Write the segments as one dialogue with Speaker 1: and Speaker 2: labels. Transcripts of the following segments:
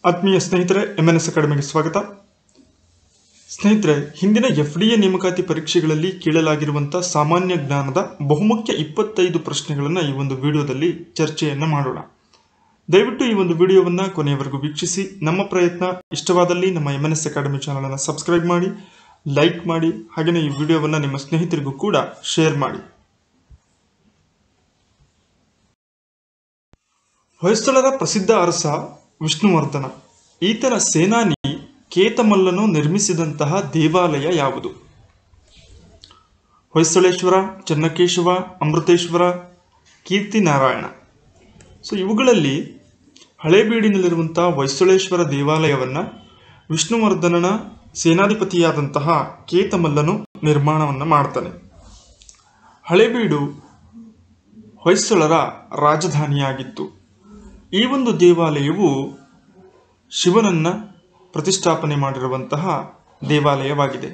Speaker 1: ಆತ್ಮೀಯ ಸ್ನೇಹಿತರೆ M N S ಅಕಾಡೆಮಿಗೆ ಸ್ವಾಗತ ಸ್ನೇಹಿತರೆ ಹಿಂದಿನ ಎಫ್ ಡಿ ಎ ನೇಮಕಾತಿ ಪರೀಕ್ಷೆಗಳಲ್ಲಿ ಕೇಳಲಾಗಿರುವಂಥ ಸಾಮಾನ್ಯ ಜ್ಞಾನದ ಬಹುಮುಖ್ಯ ಇಪ್ಪತ್ತೈದು ಪ್ರಶ್ನೆಗಳನ್ನು ಈ ಒಂದು ವಿಡಿಯೋದಲ್ಲಿ ಚರ್ಚೆಯನ್ನು ಮಾಡೋಣ ದಯವಿಟ್ಟು ಈ ಒಂದು ವಿಡಿಯೋವನ್ನು ಕೊನೆಯವರೆಗೂ ವೀಕ್ಷಿಸಿ ನಮ್ಮ ಪ್ರಯತ್ನ ಇಷ್ಟವಾದಲ್ಲಿ ನಮ್ಮ ಎಮ್ ಎನ್ ಎಸ್ ಅಕಾಡೆಮಿ ಚಾನಲನ್ನು ಸಬ್ಸ್ಕ್ರೈಬ್ ಮಾಡಿ ಲೈಕ್ ಮಾಡಿ ಹಾಗೆಯೇ ಈ ವಿಡಿಯೋವನ್ನು ನಿಮ್ಮ ಸ್ನೇಹಿತರಿಗೂ ಕೂಡ ಶೇರ್ ಮಾಡಿ ಹೊಯ್ಸಳರ ಪ್ರಸಿದ್ಧ ಅರಸ ವಿಷ್ಣುವರ್ಧನ ಈತನ ಸೇನಾನಿ ಕೇತಮಲ್ಲನು ನಿರ್ಮಿಸಿದಂತಹ ದೇವಾಲಯ ಯಾವುದು ಹೊಯ್ಸಳೇಶ್ವರ ಚೆನ್ನಕೇಶವ ಅಮೃತೇಶ್ವರ ಕೀರ್ತಿನಾರಾಯಣ ಸೊ ಇವುಗಳಲ್ಲಿ ಹಳೇಬೀಡಿನಲ್ಲಿರುವಂತಹ ಹೊಯ್ಸಳೇಶ್ವರ ದೇವಾಲಯವನ್ನು ವಿಷ್ಣುವರ್ಧನನ ಸೇನಾಧಿಪತಿಯಾದಂತಹ ಕೇತಮಲ್ಲನು ನಿರ್ಮಾಣವನ್ನು ಮಾಡ್ತಾನೆ ಹಳೇಬೀಡು ಹೊಯ್ಸಳರ ರಾಜಧಾನಿಯಾಗಿತ್ತು ಈ ಒಂದು ದೇವಾಲಯವು ಶಿವನನ್ನ ಪ್ರತಿಷ್ಠಾಪನೆ ಮಾಡಿರುವಂತಹ ದೇವಾಲಯವಾಗಿದೆ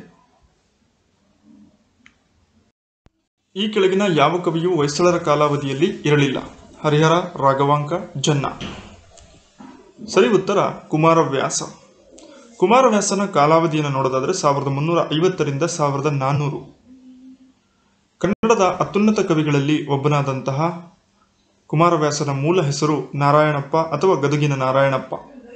Speaker 1: ಈ ಕೆಳಗಿನ ಯಾವ ಕವಿಯು ಹೊಯ್ಸಳರ ಕಾಲಾವಧಿಯಲ್ಲಿ ಇರಲಿಲ್ಲ ಹರಿಹರ ರಾಘವಾಂಕ ಜನ್ನ ಸರಿ ಉತ್ತರ ಕುಮಾರವ್ಯಾಸ ಕುಮಾರವ್ಯಾಸನ ಕಾಲಾವಧಿಯನ್ನು ನೋಡೋದಾದರೆ ಸಾವಿರದ ಮುನ್ನೂರ ಐವತ್ತರಿಂದ ಸಾವಿರದ ನಾನ್ನೂರು ಕನ್ನಡದ ಅತ್ಯುನ್ನತ ಕವಿಗಳಲ್ಲಿ ಒಬ್ಬನಾದಂತಹ ಕುಮಾರವ್ಯಾಸನ ಮೂಲ ಹೆಸರು ನಾರಾಯಣಪ್ಪ ಅಥವಾ ಗದುಗಿನ ನಾರಾಯಣಪ್ಪ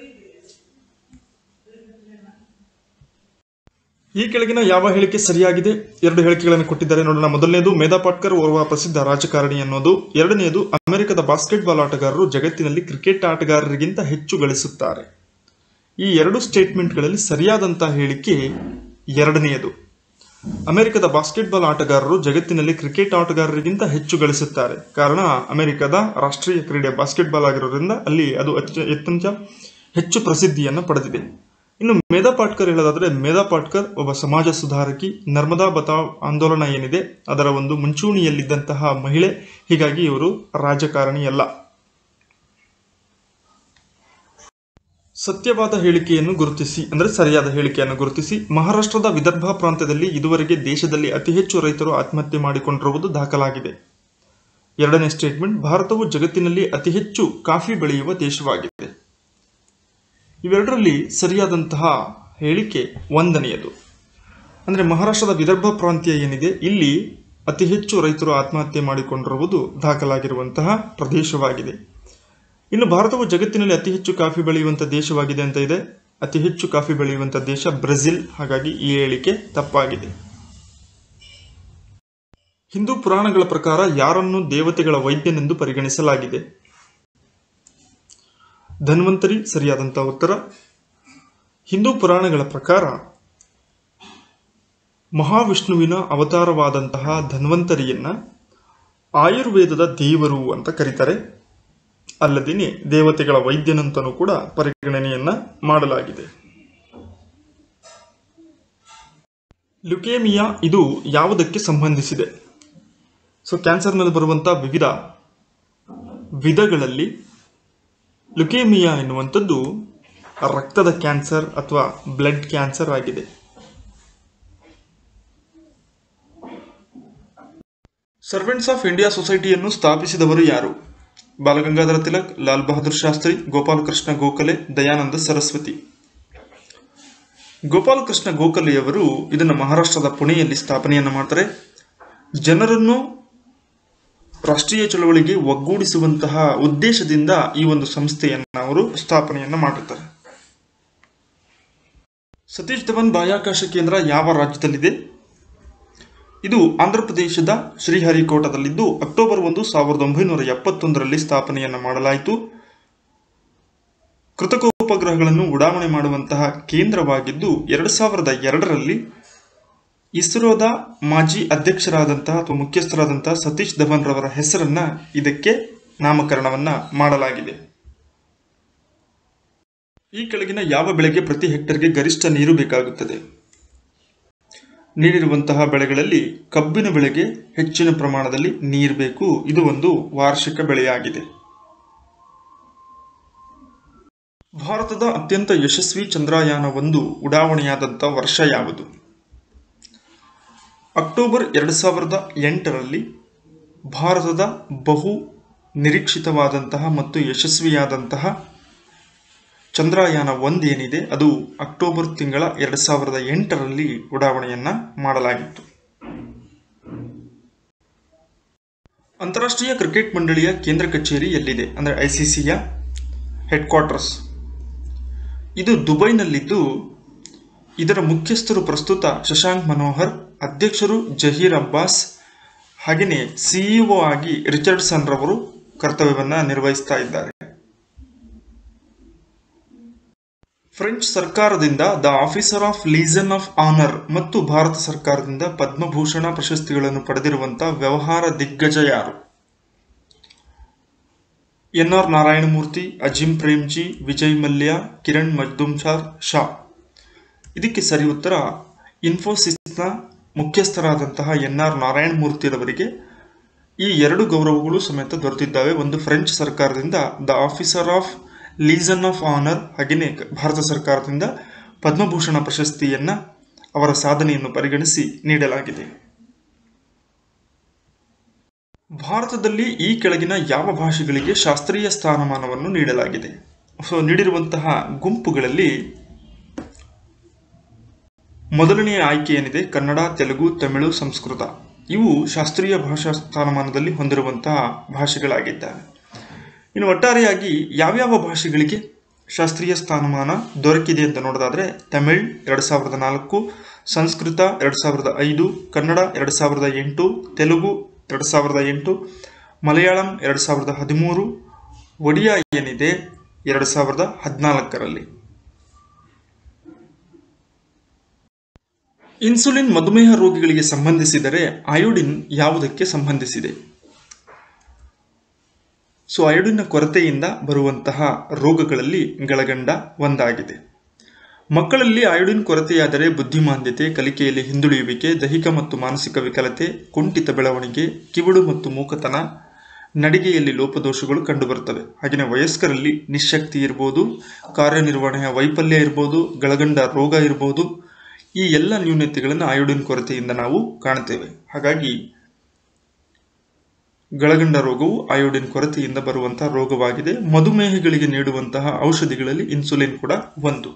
Speaker 1: ಈ ಕೆಳಗಿನ ಯಾವ ಹೇಳಿಕೆ ಸರಿಯಾಗಿದೆ ಎರಡು ಹೇಳಿಕೆಗಳನ್ನು ಕೊಟ್ಟಿದ್ದಾರೆ ನೋಡೋಣ ಮೊದಲನೇದು ಮೇಧಾ ಪಾಟ್ಕರ್ ಓರ್ವ ಪ್ರಸಿದ್ಧ ರಾಜಕಾರಣಿ ಅನ್ನೋದು ಎರಡನೆಯದು ಅಮೆರಿಕದ ಬಾಸ್ಕೆಟ್ಬಾಲ್ ಆಟಗಾರರು ಜಗತ್ತಿನಲ್ಲಿ ಕ್ರಿಕೆಟ್ ಆಟಗಾರರಿಗಿಂತ ಹೆಚ್ಚು ಗಳಿಸುತ್ತಾರೆ ಈ ಎರಡು ಸ್ಟೇಟ್ಮೆಂಟ್ಗಳಲ್ಲಿ ಸರಿಯಾದಂತಹ ಹೇಳಿಕೆ ಎರಡನೆಯದು ಅಮೆರಿಕದ ಬಾಸ್ಕೆಟ್ಬಾಲ್ ಆಟಗಾರರು ಜಗತ್ತಿನಲ್ಲಿ ಕ್ರಿಕೆಟ್ ಆಟಗಾರರಿಗಿಂತ ಹೆಚ್ಚು ಗಳಿಸುತ್ತಾರೆ ಕಾರಣ ಅಮೆರಿಕದ ರಾಷ್ಟ್ರೀಯ ಕ್ರೀಡೆ ಬಾಸ್ಕೆಟ್ಬಾಲ್ ಆಗಿರೋದ್ರಿಂದ ಅಲ್ಲಿ ಅದು ಅತ್ಯ- ಅತ್ಯಂತ ಹೆಚ್ಚು ಪ್ರಸಿದ್ಧಿಯನ್ನು ಪಡೆದಿದೆ ಇನ್ನು ಮೇಧಾ ಪಾಟ್ಕರ್ ಹೇಳೋದಾದ್ರೆ ಮೇಧಾ ಪಾಟ್ಕರ್ ಒಬ್ಬ ಸಮಾಜ ಸುಧಾರಕಿ ನರ್ಮದಾ ಬಚಾವ್ ಆಂದೋಲನ ಏನಿದೆ ಅದರ ಒಂದು ಮುಂಚೂಣಿಯಲ್ಲಿದ್ದಂತಹ ಮಹಿಳೆ ಹೀಗಾಗಿ ಇವರು ರಾಜಕಾರಣಿಯಲ್ಲ ಸತ್ಯವಾದ ಹೇಳಿಕೆಯನ್ನು ಗುರುತಿಸಿ ಅಂದರೆ ಸರಿಯಾದ ಹೇಳಿಕೆಯನ್ನು ಗುರುತಿಸಿ ಮಹಾರಾಷ್ಟ್ರದ ವಿದರ್ಭ ಪ್ರಾಂತ್ಯದಲ್ಲಿ ಇದುವರೆಗೆ ದೇಶದಲ್ಲಿ ಅತಿ ಹೆಚ್ಚು ರೈತರು ಆತ್ಮಹತ್ಯೆ ಮಾಡಿಕೊಂಡಿರುವುದು ದಾಖಲಾಗಿದೆ ಎರಡನೇ ಸ್ಟೇಟ್ಮೆಂಟ್ ಭಾರತವು ಜಗತ್ತಿನಲ್ಲಿ ಅತಿ ಹೆಚ್ಚು ಕಾಫಿ ಬೆಳೆಯುವ ದೇಶವಾಗಿದೆ ಇವೆರಡರಲ್ಲಿ ಸರಿಯಾದಂತಹ ಹೇಳಿಕೆ ಒಂದನೆಯದು ಅಂದರೆ ಮಹಾರಾಷ್ಟ್ರದ ವಿದರ್ಭ ಪ್ರಾಂತ್ಯ ಏನಿದೆ ಇಲ್ಲಿ ಅತಿ ಹೆಚ್ಚು ರೈತರು ಆತ್ಮಹತ್ಯೆ ಮಾಡಿಕೊಂಡಿರುವುದು ದಾಖಲಾಗಿರುವಂತಹ ಪ್ರದೇಶವಾಗಿದೆ ಇನ್ನು ಭಾರತವು ಜಗತ್ತಿನಲ್ಲಿ ಅತಿ ಹೆಚ್ಚು ಕಾಫಿ ಬೆಳೆಯುವಂಥ ದೇಶವಾಗಿದೆ ಅಂತ ಇದೆ ಅತಿ ಹೆಚ್ಚು ಕಾಫಿ ಬೆಳೆಯುವಂಥ ದೇಶ ಬ್ರೆಜಿಲ್ ಹಾಗಾಗಿ ಈ ಹೇಳಿಕೆ ತಪ್ಪಾಗಿದೆ ಹಿಂದೂ ಪುರಾಣಗಳ ಪ್ರಕಾರ ಯಾರನ್ನು ದೇವತೆಗಳ ವೈದ್ಯನೆಂದು ಪರಿಗಣಿಸಲಾಗಿದೆ ಧನ್ವಂತರಿ ಸರಿಯಾದಂತಹ ಉತ್ತರ ಹಿಂದೂ ಪುರಾಣಗಳ ಪ್ರಕಾರ ಮಹಾವಿಷ್ಣುವಿನ ಅವತಾರವಾದಂತಹ ಧನ್ವಂತರಿಯನ್ನ ಆಯುರ್ವೇದದ ದೇವರು ಅಂತ ಕರೀತಾರೆ ಅಲ್ಲದೇನೆ ದೇವತೆಗಳ ವೈದ್ಯನಂತನೂ ಕೂಡ ಪರಿಗಣನೆಯನ್ನ ಮಾಡಲಾಗಿದೆ ಲ್ಯುಕೇಮಿಯಾ ಇದು ಯಾವುದಕ್ಕೆ ಸಂಬಂಧಿಸಿದೆ ಸೊ ಕ್ಯಾನ್ಸರ್ನಲ್ಲಿ ಬರುವಂತಹ ವಿವಿಧ ವಿಧಗಳಲ್ಲಿ ಲ್ಯುಕೇಮಿಯಾ ಎನ್ನುವಂಥದ್ದು ರಕ್ತದ ಕ್ಯಾನ್ಸರ್ ಅಥವಾ ಬ್ಲಡ್ ಕ್ಯಾನ್ಸರ್ ಆಗಿದೆ ಸರ್ವೆಂಟ್ಸ್ ಆಫ್ ಇಂಡಿಯಾ ಸೊಸೈಟಿಯನ್ನು ಸ್ಥಾಪಿಸಿದವರು ಯಾರು ಬಾಲಗಂಗಾಧರ ತಿಲಕ್ ಲಾಲ್ ಬಹದ್ದೂರ್ ಶಾಸ್ತ್ರಿ ಗೋಪಾಲಕೃಷ್ಣ ಗೋಖಲೆ ದಯಾನಂದ ಸರಸ್ವತಿ ಗೋಪಾಲಕೃಷ್ಣ ಗೋಖಲೆಯವರು ಇದನ್ನು ಮಹಾರಾಷ್ಟ್ರದ ಪುಣೆಯಲ್ಲಿ ಸ್ಥಾಪನೆಯನ್ನು ಮಾಡ್ತಾರೆ ಜನರನ್ನು ರಾಷ್ಟ್ರೀಯ ಚಳವಳಿಗೆ ಒಗ್ಗೂಡಿಸುವಂತಹ ಉದ್ದೇಶದಿಂದ ಈ ಒಂದು ಸಂಸ್ಥೆಯನ್ನು ಅವರು ಸ್ಥಾಪನೆಯನ್ನು ಮಾಡಿರ್ತಾರೆ ಸತೀಶ್ ಧವನ್ ಬಾಹ್ಯಾಕಾಶ ಕೇಂದ್ರ ಯಾವ ರಾಜ್ಯದಲ್ಲಿದೆ ಇದು ಆಂಧ್ರಪ್ರದೇಶದ ಶ್ರೀಹರಿಕೋಟದಲ್ಲಿದ್ದು ಅಕ್ಟೋಬರ್ ಒಂದು ಸಾವಿರದ ಒಂಬೈನೂರ ಎಪ್ಪತ್ತೊಂದರಲ್ಲಿ ಸ್ಥಾಪನೆಯನ್ನು ಮಾಡಲಾಯಿತು ಕೃತಕ ಉಪಗ್ರಹಗಳನ್ನು ಉಡಾವಣೆ ಮಾಡುವಂತಹ ಕೇಂದ್ರವಾಗಿದ್ದು ಎರಡು ಸಾವಿರದ ಎರಡರಲ್ಲಿ ಇಸ್ರೋದ ಮಾಜಿ ಅಧ್ಯಕ್ಷರಾದಂತಹ ಅಥವಾ ಮುಖ್ಯಸ್ಥರಾದಂತಹ ಸತೀಶ್ ಧವನ್ ರವರ ಹೆಸರನ್ನ ಇದಕ್ಕೆ ನಾಮಕರಣವನ್ನ ಮಾಡಲಾಗಿದೆ ಈ ಕೆಳಗಿನ ಯಾವ ಬೆಳೆಗೆ ಪ್ರತಿ ಹೆಕ್ಟರ್ಗೆ ಗರಿಷ್ಠ ನೀರು ಬೇಕಾಗುತ್ತದೆ ನೀಡಿರುವಂತಹ ಬೆಳೆಗಳಲ್ಲಿ ಕಬ್ಬಿನ ಬೆಳೆಗೆ ಹೆಚ್ಚಿನ ಪ್ರಮಾಣದಲ್ಲಿ ನೀರು ಬೇಕು ಇದು ಒಂದು ವಾರ್ಷಿಕ ಬೆಳೆಯಾಗಿದೆ ಭಾರತದ ಅತ್ಯಂತ ಯಶಸ್ವಿ ಚಂದ್ರಯಾನ ಒಂದು ಉಡಾವಣೆಯಾದಂಥ ವರ್ಷ ಯಾವುದು ಅಕ್ಟೋಬರ್ ಎರಡು ಸಾವಿರದ ಎಂಟರಲ್ಲಿ ಭಾರತದ ಬಹು ನಿರೀಕ್ಷಿತವಾದಂತಹ ಮತ್ತು ಯಶಸ್ವಿಯಾದಂತಹ ಚಂದ್ರಯಾನ ಒಂದು ಏನಿದೆ ಅದು ಅಕ್ಟೋಬರ್ ತಿಂಗಳ ಎರಡು ಸಾವಿರದ ಎಂಟರಲ್ಲಿ ಉಡಾವಣೆಯನ್ನ ಮಾಡಲಾಗಿತ್ತು ಅಂತಾರಾಷ್ಟ್ರೀಯ ಕ್ರಿಕೆಟ್ ಮಂಡಳಿಯ ಕೇಂದ್ರ ಕಚೇರಿ ಎಲ್ಲಿದೆ ಅಂದರೆ ಐಸಿಸಿಯ ಹೆಡ್ ಕ್ವಾರ್ಟರ್ಸ್ ಇದು ದುಬೈನಲ್ಲಿದ್ದು ಇದರ ಮುಖ್ಯಸ್ಥರು ಪ್ರಸ್ತುತ ಶಶಾಂಕ್ ಮನೋಹರ್ ಅಧ್ಯಕ್ಷರು ಜಹೀರ್ ಅಬ್ಬಾಸ್ ಹಾಗೆಯೇ ಸಿಇಒ ಆಗಿ ರಿಚರ್ಡ್ಸನ್ ರವರು ಕರ್ತವ್ಯವನ್ನ ನಿರ್ವಹಿಸ್ತಾ ಇದ್ದಾರೆ ಫ್ರೆಂಚ್ ಸರ್ಕಾರದಿಂದ the officer of liaison of honour ಮತ್ತು ಭಾರತ ಸರ್ಕಾರದಿಂದ ಪದ್ಮಭೂಷಣ ಪ್ರಶಸ್ತಿಗಳನ್ನು ಪಡೆದಿರುವಂತಹ ವ್ಯವಹಾರ ದಿಗ್ಗಜ ಯಾರು ಎನ್ ಆರ್ ನಾರಾಯಣಮೂರ್ತಿ ಅಜಿಂ ಪ್ರೇಮ್ಜಿ ವಿಜಯ್ ಮಲ್ಯ ಕಿರಣ್ ಮಜ್ದುಮ್ಚಾರ್ ಶಾ ಇದಕ್ಕೆ ಸರಿ ಉತ್ತರ ಇನ್ಫೋಸಿಸ್ನ ಮುಖ್ಯಸ್ಥರಾದಂತಹ ಎನ್ ಆರ್ ನಾರಾಯಣಮೂರ್ತಿರವರಿಗೆ ಈ ಎರಡು ಗೌರವಗಳು ಸಮೇತ ದೊರೆತಿದ್ದಾವೆ ಒಂದು ಫ್ರೆಂಚ್ ಸರ್ಕಾರದಿಂದ the officer of liaison of honour ಹಾಗೆಯೇ ಭಾರತ ಸರ್ಕಾರದಿಂದ ಪದ್ಮಭೂಷಣ ಪ್ರಶಸ್ತಿಯನ್ನ ಅವರ ಸಾಧನೆಯನ್ನು ಪರಿಗಣಿಸಿ ನೀಡಲಾಗಿದೆ ಭಾರತದಲ್ಲಿ ಈ ಕೆಳಗಿನ ಯಾವ ಭಾಷೆಗಳಿಗೆ ಶಾಸ್ತ್ರೀಯ ಸ್ಥಾನಮಾನವನ್ನು ನೀಡಲಾಗಿದೆ ಸೊ ನೀಡಿರುವಂತಹ ಗುಂಪುಗಳಲ್ಲಿ ಮೊದಲನೆಯ ಆಯ್ಕೆ ಏನಿದೆ ಕನ್ನಡ ತೆಲುಗು ತಮಿಳು ಸಂಸ್ಕೃತ ಇವು ಶಾಸ್ತ್ರೀಯ ಭಾಷಾ ಸ್ಥಾನಮಾನದಲ್ಲಿ ಹೊಂದಿರುವಂತಹ ಭಾಷೆಗಳಾಗಿದ್ದಾವೆ ಇನ್ನು ಒಟ್ಟಾರೆಯಾಗಿ ಯಾವ್ಯಾವ ಭಾಷೆಗಳಿಗೆ ಶಾಸ್ತ್ರೀಯ ಸ್ಥಾನಮಾನ ದೊರಕಿದೆ ಅಂತ ನೋಡೋದಾದ್ರೆ ತಮಿಳ್ ಎರಡು ಸಾವಿರದ ನಾಲ್ಕು ಸಂಸ್ಕೃತ ಎರಡು ಸಾವಿರದ ಐದು ಕನ್ನಡ ಎರಡು ಸಾವಿರದ ಎಂಟು ತೆಲುಗು ಎರಡು ಸಾವಿರದ ಎಂಟು ಮಲಯಾಳಂ ಎರಡು ಸಾವಿರದ ಹದಿಮೂರು ಒಡಿಯಾ ಏನಿದೆ ಎರಡು ಸಾವಿರದ ಹದಿನಾಲ್ಕರಲ್ಲಿ ಇನ್ಸುಲಿನ್ ಮಧುಮೇಹ ರೋಗಿಗಳಿಗೆ ಸಂಬಂಧಿಸಿದರೆ ಅಯೋಡಿನ್ ಯಾವುದಕ್ಕೆ ಸಂಬಂಧಿಸಿದೆ ಸೊ ಅಯೋಡಿನ್ನ ಕೊರತೆಯಿಂದ ಬರುವಂತಹ ರೋಗಗಳಲ್ಲಿ ಗಳಗಂಡ ಒಂದಾಗಿದೆ ಮಕ್ಕಳಲ್ಲಿ ಅಯೋಡಿನ್ ಕೊರತೆಯಾದರೆ ಬುದ್ಧಿಮಾಂದ್ಯತೆ ಕಲಿಕೆಯಲ್ಲಿ ಹಿಂದುಳಿಯುವಿಕೆ ದೈಹಿಕ ಮತ್ತು ಮಾನಸಿಕ ವಿಕಲತೆ ಕುಂಠಿತ ಬೆಳವಣಿಗೆ ಕಿವುಡು ಮತ್ತು ಮೂಕತನ ನಡಿಗೆಯಲ್ಲಿ ಲೋಪದೋಷಗಳು ಕಂಡುಬರುತ್ತವೆ ಹಾಗೆಯೇ ವಯಸ್ಕರಲ್ಲಿ ನಿಶಕ್ತಿ ಇರ್ಬೋದು ಕಾರ್ಯನಿರ್ವಹಣೆಯ ವೈಫಲ್ಯ ಇರ್ಬೋದು ಗಳಗಂಡ ರೋಗ ಇರ್ಬೋದು ಈ ಎಲ್ಲ ನ್ಯೂನತೆಗಳನ್ನು ಅಯೋಡಿನ್ ಕೊರತೆಯಿಂದ ನಾವು ಕಾಣ್ತೇವೆ ಹಾಗಾಗಿ ಗಳಗಂಡ ರೋಗವು ಅಯೋಡಿನ್ ಕೊರತೆಯಿಂದ ಬರುವಂತಹ ರೋಗವಾಗಿದೆ ಮಧುಮೇಹಿಗಳಿಗೆ ನೀಡುವಂತಹ ಔಷಧಿಗಳಲ್ಲಿ ಇನ್ಸುಲಿನ್ ಕೂಡ ಒಂದು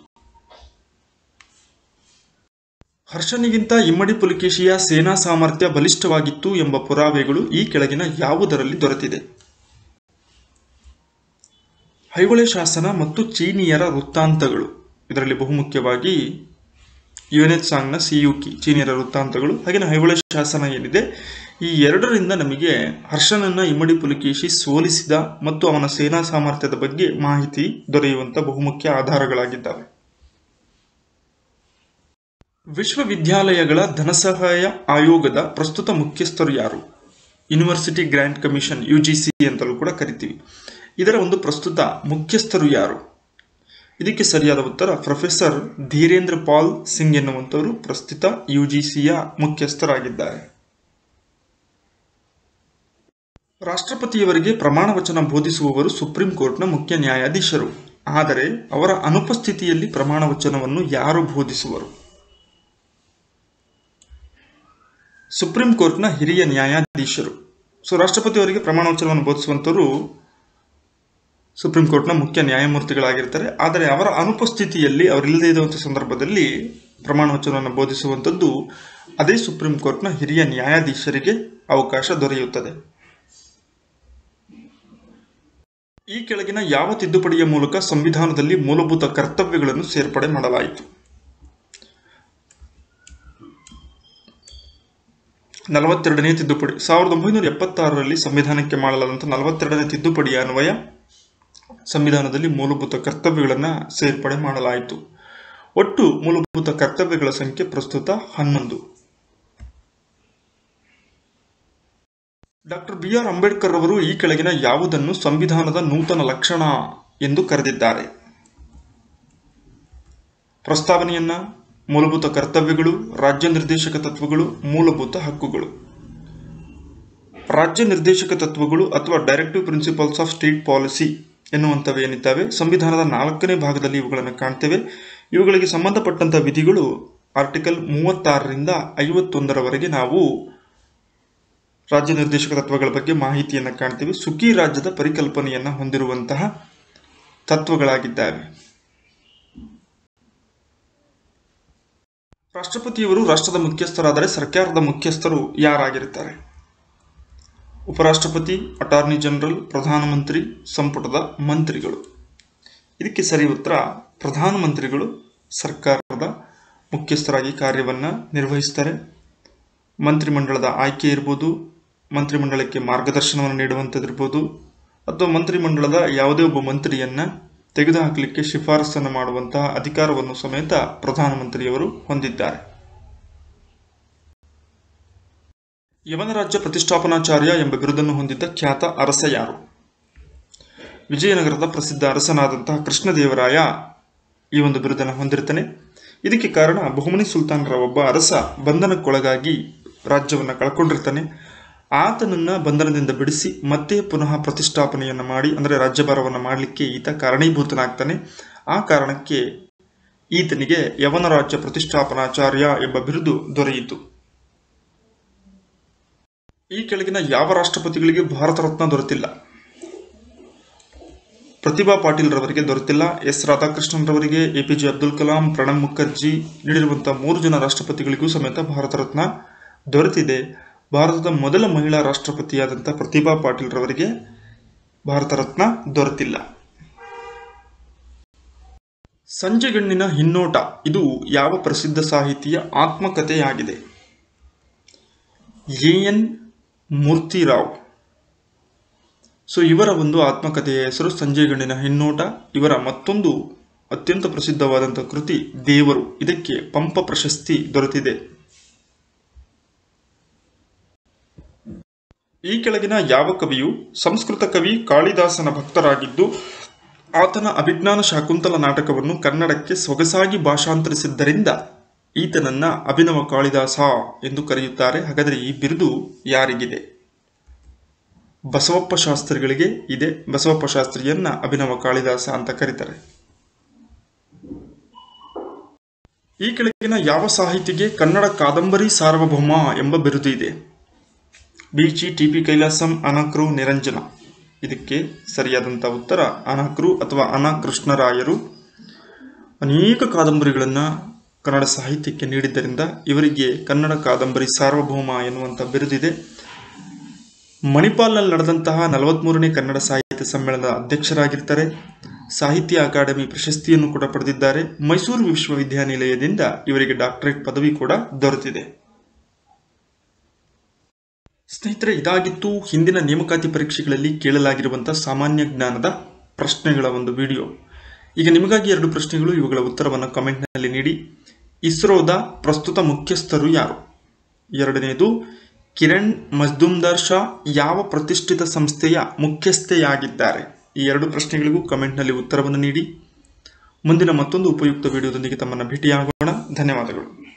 Speaker 1: ಹರ್ಷನಿಗಿಂತ ಇಮ್ಮಡಿ ಪುಲಿಕೇಶಿಯ ಸೇನಾ ಸಾಮರ್ಥ್ಯ ಬಲಿಷ್ಠವಾಗಿತ್ತು ಎಂಬ ಪುರಾವೆಗಳು ಈ ಕೆಳಗಿನ ಯಾವುದರಲ್ಲಿ ದೊರೆತಿದೆ ಐಹೊಳೆ ಶಾಸನ ಮತ್ತು ಚೀನಿಯರ ವೃತ್ತಾಂತಗಳು ಇದರಲ್ಲಿ ಬಹುಮುಖ್ಯವಾಗಿ ಯುನೆತ್ ಸಾಂಗ್ನ ಸಿಯುಕಿ ಚೀನಿಯರ ವೃತ್ತಾಂತಗಳು ಹಾಗೆಯೇ ಐಹೊಳೆ ಶಾಸನ ಏನಿದೆ ಈ ಎರಡರಿಂದ ನಮಗೆ ಹರ್ಷನನ್ನ ಇಮ್ಮಡಿ ಪುಲಿಕೇಶಿ ಸೋಲಿಸಿದ ಮತ್ತು ಅವನ ಸೇನಾ ಸಾಮರ್ಥ್ಯದ ಬಗ್ಗೆ ಮಾಹಿತಿ ದೊರೆಯುವಂತ ಬಹುಮುಖ್ಯ ಆಧಾರಗಳಾಗಿದ್ದಾವೆ ವಿಶ್ವವಿದ್ಯಾಲಯಗಳ ಧನಸಹಾಯ ಆಯೋಗದ ಪ್ರಸ್ತುತ ಮುಖ್ಯಸ್ಥರು ಯಾರು ಯೂನಿವರ್ಸಿಟಿ ಗ್ರ್ಯಾಂಟ್ ಕಮಿಷನ್ ಯುಜಿಸಿ ಅಂತಲೂ ಕೂಡ ಕರಿತೀವಿ ಇದರ ಒಂದು ಪ್ರಸ್ತುತ ಮುಖ್ಯಸ್ಥರು ಯಾರು ಇದಕ್ಕೆ ಸರಿಯಾದ ಉತ್ತರ ಪ್ರೊಫೆಸರ್ ಧೀರೇಂದ್ರ ಪಾಲ್ ಸಿಂಗ್ ಎನ್ನುವಂಥವರು ಪ್ರಸ್ತುತ ಯುಜಿಸಿಯ ಮುಖ್ಯಸ್ಥರಾಗಿದ್ದಾರೆ ರಾಷ್ಟ್ರಪತಿಯವರಿಗೆ ಪ್ರಮಾಣ ವಚನ ಬೋಧಿಸುವವರು ಸುಪ್ರೀಂ ಕೋರ್ಟ್ನ ಮುಖ್ಯ ನ್ಯಾಯಾಧೀಶರು ಆದರೆ ಅವರ ಅನುಪಸ್ಥಿತಿಯಲ್ಲಿ ಪ್ರಮಾಣ ವಚನವನ್ನು ಯಾರು ಬೋಧಿಸುವರು ಸುಪ್ರೀಂ ಕೋರ್ಟ್ನ ಹಿರಿಯ ನ್ಯಾಯಾಧೀಶರು ಸೊ ರಾಷ್ಟ್ರಪತಿಯವರಿಗೆ ಪ್ರಮಾಣ ವಚನವನ್ನು ಬೋಧಿಸುವಂತವರು ಸುಪ್ರೀಂ ಕೋರ್ಟ್ನ ಮುಖ್ಯ ನ್ಯಾಯಮೂರ್ತಿಗಳಾಗಿರ್ತಾರೆ ಆದರೆ ಅವರ ಅನುಪಸ್ಥಿತಿಯಲ್ಲಿ ಅವರಿಲ್ಲದೇ ಇರುವಂಥ ಸಂದರ್ಭದಲ್ಲಿ ಪ್ರಮಾಣ ವಚನವನ್ನು ಬೋಧಿಸುವಂಥದ್ದು ಅದೇ ಸುಪ್ರೀಂ ಕೋರ್ಟ್ನ ಹಿರಿಯ ನ್ಯಾಯಾಧೀಶರಿಗೆ ಅವಕಾಶ ದೊರೆಯುತ್ತದೆ ಈ ಕೆಳಗಿನ ಯಾವ ತಿದ್ದುಪಡಿಯ ಮೂಲಕ ಸಂವಿಧಾನದಲ್ಲಿ ಮೂಲಭೂತ ಕರ್ತವ್ಯಗಳನ್ನು ಸೇರ್ಪಡೆ ಮಾಡಲಾಯಿತು ನಲವತ್ತೆರಡನೇ ತಿದ್ದುಪಡಿ ಸಾವಿರದ ಒಂಬೈನೂರ ಎಪ್ಪತ್ತಾರರಲ್ಲಿ ಸಂವಿಧಾನಕ್ಕೆ ಮಾಡಲಾದಂಥ ನಲವತ್ತೆರಡನೇ ತಿದ್ದುಪಡಿಯ ಅನ್ವಯ ಸಂವಿಧಾನದಲ್ಲಿ ಮೂಲಭೂತ ಕರ್ತವ್ಯಗಳನ್ನು ಸೇರ್ಪಡೆ ಮಾಡಲಾಯಿತು ಒಟ್ಟು ಮೂಲಭೂತ ಕರ್ತವ್ಯಗಳ ಸಂಖ್ಯೆ ಪ್ರಸ್ತುತ ಹನ್ನೊಂದು ಡಾಕ್ಟರ್ ಬಿ ಆರ್ ಅಂಬೇಡ್ಕರ್ ಅವರು ಈ ಕೆಳಗಿನ ಯಾವುದನ್ನು ಸಂವಿಧಾನದ ನೂತನ ಲಕ್ಷಣ ಎಂದು ಕರೆದಿದ್ದಾರೆ ಪ್ರಸ್ತಾವನೆಯನ್ನ ಮೂಲಭೂತ ಕರ್ತವ್ಯಗಳು ರಾಜ್ಯ ನಿರ್ದೇಶಕ ತತ್ವಗಳು ಮೂಲಭೂತ ಹಕ್ಕುಗಳು ರಾಜ್ಯ ನಿರ್ದೇಶಕ ತತ್ವಗಳು ಅಥವಾ directive principles of state policy ಎನ್ನುವಂಥವೇನಿದ್ದಾವೆ ಸಂವಿಧಾನದ ನಾಲ್ಕನೇ ಭಾಗದಲ್ಲಿ ಇವುಗಳನ್ನು ಕಾಣ್ತೇವೆ ಇವುಗಳಿಗೆ ಸಂಬಂಧಪಟ್ಟಂಥ ವಿಧಿಗಳು ಆರ್ಟಿಕಲ್ ಮೂವತ್ತಾರರಿಂದ ಐವತ್ತೊಂದರವರೆಗೆ ನಾವು ರಾಜ್ಯ ನಿರ್ದೇಶಕ ತತ್ವಗಳ ಬಗ್ಗೆ ಮಾಹಿತಿಯನ್ನು ಕಾಣ್ತೀವಿ ಸುಖಿ ರಾಜ್ಯದ ಪರಿಕಲ್ಪನೆಯನ್ನು ಹೊಂದಿರುವಂತಹ ತತ್ವಗಳಾಗಿದ್ದಾವೆ ರಾಷ್ಟ್ರಪತಿಯವರು ರಾಷ್ಟ್ರದ ಮುಖ್ಯಸ್ಥರಾದರೆ ಸರ್ಕಾರದ ಮುಖ್ಯಸ್ಥರು ಯಾರಾಗಿರುತ್ತಾರೆ ಉಪರಾಷ್ಟ್ರಪತಿ ಅಟಾರ್ನಿ ಜನರಲ್ ಪ್ರಧಾನಮಂತ್ರಿ ಸಂಪುಟದ ಮಂತ್ರಿಗಳು ಇದಕ್ಕೆ ಸರಿ ಉತ್ತರ ಪ್ರಧಾನಮಂತ್ರಿಗಳು ಸರ್ಕಾರದ ಮುಖ್ಯಸ್ಥರಾಗಿ ಕಾರ್ಯವನ್ನು ನಿರ್ವಹಿಸ್ತಾರೆ ಮಂತ್ರಿಮಂಡಲದ ಆಯ್ಕೆ ಇರ್ಬೋದು ಮಂತ್ರಿಮಂಡಲಕ್ಕೆ ಮಾರ್ಗದರ್ಶನವನ್ನು ನೀಡುವಂಥದ್ದಿರ್ಬೋದು ಅಥವಾ ಮಂತ್ರಿಮಂಡಲದ ಯಾವುದೇ ಒಬ್ಬ ಮಂತ್ರಿಯನ್ನ ತೆಗೆದುಹಾಕಲಿಕ್ಕೆ ಶಿಫಾರಸನ್ನು ಮಾಡುವಂತಹ ಅಧಿಕಾರವನ್ನು ಸಮೇತ ಪ್ರಧಾನಮಂತ್ರಿಯವರು ಹೊಂದಿದ್ದಾರೆ ಯವನ ರಾಜ್ಯ ಪ್ರತಿಷ್ಠಾಪನಾಚಾರ್ಯ ಎಂಬ ಬಿರುದನ್ನು ಹೊಂದಿದ್ದ ಖ್ಯಾತ ಅರಸ ಯಾರು ವಿಜಯನಗರದ ಪ್ರಸಿದ್ಧ ಅರಸನಾದಂತಹ ಕೃಷ್ಣದೇವರಾಯ ಈ ಒಂದು ಬಿರುದನ್ನು ಹೊಂದಿರ್ತಾನೆ ಇದಕ್ಕೆ ಕಾರಣ ಬಹುಮನಿ ಸುಲ್ತಾನರ ಒಬ್ಬ ಅರಸ ಬಂಧನಕ್ಕೊಳಗಾಗಿ ರಾಜ್ಯವನ್ನು ಕಳ್ಕೊಂಡಿರ್ತಾನೆ ಆತನನ್ನ ಬಂಧನದಿಂದ ಬಿಡಿಸಿ ಮತ್ತೆ ಪುನಃ ಪ್ರತಿಷ್ಠಾಪನೆಯನ್ನು ಮಾಡಿ ಅಂದರೆ ರಾಜ್ಯಭಾರವನ್ನು ಮಾಡಲಿಕ್ಕೆ ಈತ ಕಾರಣೀಭೂತನಾಗ್ತಾನೆ ಆ ಕಾರಣಕ್ಕೆ ಈತನಿಗೆ ಯವನ ರಾಜ್ಯ ಪ್ರತಿಷ್ಠಾಪನಾಚಾರ್ಯ ಎಂಬ ಬಿರುದು ದೊರೆಯಿತು ಈ ಕೆಳಗಿನ ಯಾವ ರಾಷ್ಟ್ರಪತಿಗಳಿಗೆ ಭಾರತ ರತ್ನ ದೊರೆತಿಲ್ಲ ಪ್ರತಿಭಾ ಪಾಟೀಲ್ ರವರಿಗೆ ದೊರೆತಿಲ್ಲ ಎಸ್ ರಾಧಾಕೃಷ್ಣನ್ ರವರಿಗೆ ಎಪಿಜೆ ಅಬ್ದುಲ್ ಕಲಾಂ ಪ್ರಣಬ್ ಮುಖರ್ಜಿ ನೀಡಿರುವಂತಹ ಮೂರು ಜನ ರಾಷ್ಟ್ರಪತಿಗಳಿಗೂ ಸಮೇತ ಭಾರತ ರತ್ನ ದೊರೆತಿದೆ ಭಾರತದ ಮೊದಲ ಮಹಿಳಾ ರಾಷ್ಟ್ರಪತಿಯಾದಂತಹ ಪ್ರತಿಭಾ ಪಾಟೀಲ್ ರವರಿಗೆ ಭಾರತ ರತ್ನ ದೊರೆತಿಲ್ಲ ಸಂಜೆಗಣ್ಣಿನ ಹಿನ್ನೋಟ ಇದು ಯಾವ ಪ್ರಸಿದ್ಧ ಸಾಹಿತಿಯ ಆತ್ಮಕಥೆಯಾಗಿದೆ ಎ ಎನ್ ಮೂರ್ತಿರಾವ್ ಸೊ ಇವರ ಒಂದು ಆತ್ಮಕಥೆಯ ಹೆಸರು ಸಂಜೆಗಣ್ಣಿನ ಹಿನ್ನೋಟ ಇವರ ಮತ್ತೊಂದು ಅತ್ಯಂತ ಪ್ರಸಿದ್ಧವಾದಂತಹ ಕೃತಿ ದೇವರು ಇದಕ್ಕೆ ಪಂಪ ಪ್ರಶಸ್ತಿ ದೊರೆತಿದೆ ಈ ಕೆಳಗಿನ ಯಾವ ಕವಿಯು ಸಂಸ್ಕೃತ ಕವಿ ಕಾಳಿದಾಸನ ಭಕ್ತರಾಗಿದ್ದು ಆತನ ಅಭಿಜ್ಞಾನ ಶಾಕುಂತಲ ನಾಟಕವನ್ನು ಕನ್ನಡಕ್ಕೆ ಸೊಗಸಾಗಿ ಭಾಷಾಂತರಿಸಿದ್ದರಿಂದ ಈತನನ್ನ ಅಭಿನವ ಕಾಳಿದಾಸ ಎಂದು ಕರೆಯುತ್ತಾರೆ ಹಾಗಾದರೆ ಈ ಬಿರುದು ಯಾರಿಗಿದೆ ಬಸವಪ್ಪ ಶಾಸ್ತ್ರಿಗಳಿಗೆ ಇದೆ ಬಸವಪ್ಪ ಶಾಸ್ತ್ರಿಯನ್ನ ಅಭಿನವ ಕಾಳಿದಾಸ ಅಂತ ಕರೀತಾರೆ ಈ ಕೆಳಗಿನ ಯಾವ ಸಾಹಿತಿಗೆ ಕನ್ನಡ ಕಾದಂಬರಿ ಸಾರ್ವಭೌಮ ಎಂಬ ಬಿರುದು ಇದೆ ಬೀಚಿ ಟಿಪಿ ಕೈಲಾಸಂ ಅನಕ್ರು ನಿರಂಜನ ಇದಕ್ಕೆ ಸರಿಯಾದಂಥ ಉತ್ತರ ಅನಕ್ರು ಅಥವಾ ಅನ ಕೃಷ್ಣರಾಯರು ಅನೇಕ ಕಾದಂಬರಿಗಳನ್ನು ಕನ್ನಡ ಸಾಹಿತ್ಯಕ್ಕೆ ನೀಡಿದ್ದರಿಂದ ಇವರಿಗೆ ಕನ್ನಡ ಕಾದಂಬರಿ ಸಾರ್ವಭೌಮ ಎನ್ನುವಂಥ ಬಿರುದಿದೆ ಮಣಿಪಾಲ್ನಲ್ಲಿ ನಡೆದಂತಹ ನಲವತ್ಮೂರನೇ ಕನ್ನಡ ಸಾಹಿತ್ಯ ಸಮ್ಮೇಳನದ ಅಧ್ಯಕ್ಷರಾಗಿರ್ತಾರೆ ಸಾಹಿತ್ಯ ಅಕಾಡೆಮಿ ಪ್ರಶಸ್ತಿಯನ್ನು ಕೂಡ ಪಡೆದಿದ್ದಾರೆ ಮೈಸೂರು ವಿಶ್ವವಿದ್ಯಾನಿಲಯದಿಂದ ಇವರಿಗೆ ಡಾಕ್ಟರೇಟ್ ಪದವಿ ಕೂಡ ದೊರೆತಿದೆ ಸ್ನೇಹಿತರೆ ಇದಾಗಿತ್ತು ಹಿಂದಿನ ನೇಮಕಾತಿ ಪರೀಕ್ಷೆಗಳಲ್ಲಿ ಕೇಳಲಾಗಿರುವಂತಹ ಸಾಮಾನ್ಯ ಜ್ಞಾನದ ಪ್ರಶ್ನೆಗಳ ಒಂದು ವಿಡಿಯೋ ಈಗ ನಿಮಗಾಗಿ ಎರಡು ಪ್ರಶ್ನೆಗಳು ಇವುಗಳ ಉತ್ತರವನ್ನು ಕಮೆಂಟ್ನಲ್ಲಿ ನೀಡಿ ಇಸ್ರೋದ ಪ್ರಸ್ತುತ ಮುಖ್ಯಸ್ಥರು ಯಾರು ಎರಡನೆಯದು ಕಿರಣ್ ಮಜ್ದುಮ್ದಾರ್ ಶಾ ಯಾವ ಪ್ರತಿಷ್ಠಿತ ಸಂಸ್ಥೆಯ ಮುಖ್ಯಸ್ಥೆಯಾಗಿದ್ದಾರೆ ಈ ಎರಡು ಪ್ರಶ್ನೆಗಳಿಗೂ ಕಮೆಂಟ್ನಲ್ಲಿ ಉತ್ತರವನ್ನು ನೀಡಿ ಮುಂದಿನ ಮತ್ತೊಂದು ಉಪಯುಕ್ತ ವಿಡಿಯೋದೊಂದಿಗೆ ತಮ್ಮನ್ನು ಭೇಟಿಯಾಗೋಣ ಧನ್ಯವಾದಗಳು